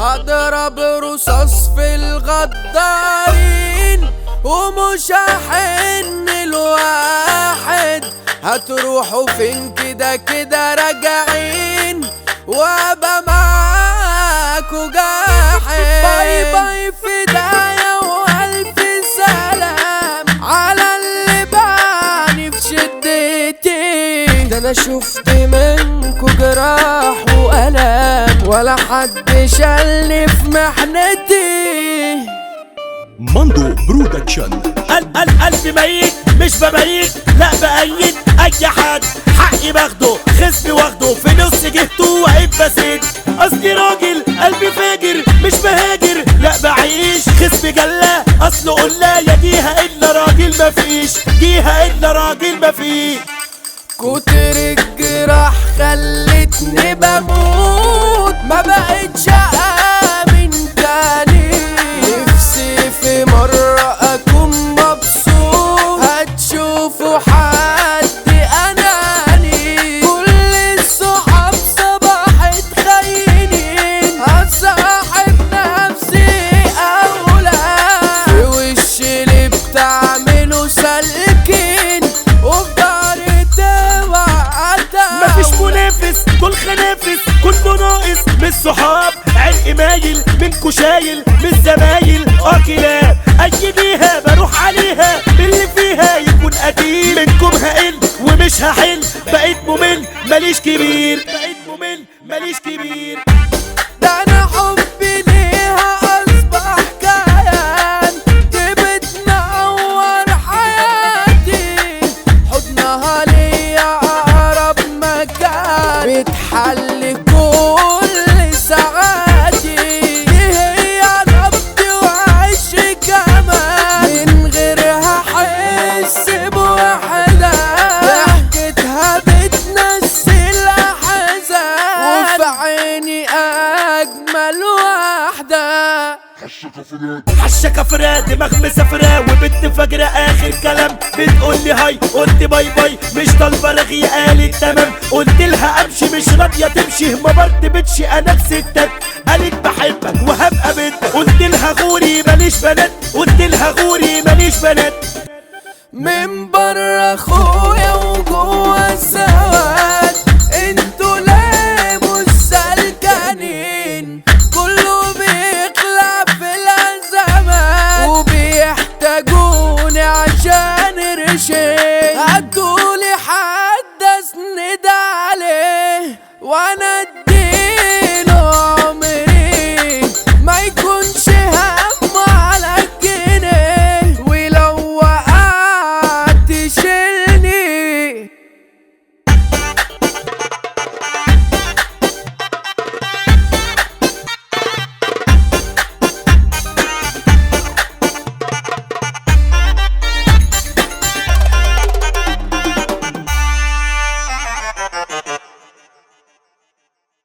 هضرب رصاص في الغدارين ومش هحن الواحد هتروحوا فين كده كده راجعين وابقى معاكوا جاحد باي باي فدايا والف سلام على اللي بعني في شدتي ده انا شفت منكوا جراح والام ولا حد شالني في محنتي ماندو برودكشن قل قل قلبي ميت مش بميت لا بأيد أي حد حقي باخده خصمي واخده في نص جهته وعيب بسيط أصلي راجل قلبي فاجر مش بهاجر لا بعيش خصمي جلة أصله قلة يا جيها إلا راجل مفيش جيها إلا راجل مفيش كتر الجراح خلتني بموت ما بقتش آمن تاني نفسي في مرة أكون مبسوط هتشوفوا حد أناني كل الصحاب صباحت خاينين هصاحب نفسي أولى في وش اللي بتعمله سالكين وفي ضهري توعدها مفيش منافس كل خنافس كله ناقص مش صحاب عرق مايل منكو شايل مش زمايل اه كلاب اي بيها بروح عليها باللي فيها يكون قتيل منكم هقل ومش هحل بقيت ممل ماليش كبير بقيت ممل ماليش كبير ده انا حبي ليها اصبح كيان دي بتنور حياتي حضنها ليا اقرب مكان بتحل كل ساعاتي دي هي نبضي وعيش كمان من غيرها احس بوحدة ضحكتها بتنسي الاحزان وفي عيني اجمل واحده حشة كفرة دماغ مسافرة وبنت فجرة آخر كلام بتقول لي هاي قلت باي باي مش طالبة رغي قالت تمام قلت لها امشي مش راضية تمشي ما برتبتش انا بستك قالت بحبك وهبقى بنتك قلت لها غوري ماليش بنات قلت لها غوري ماليش بنات من بره اخويا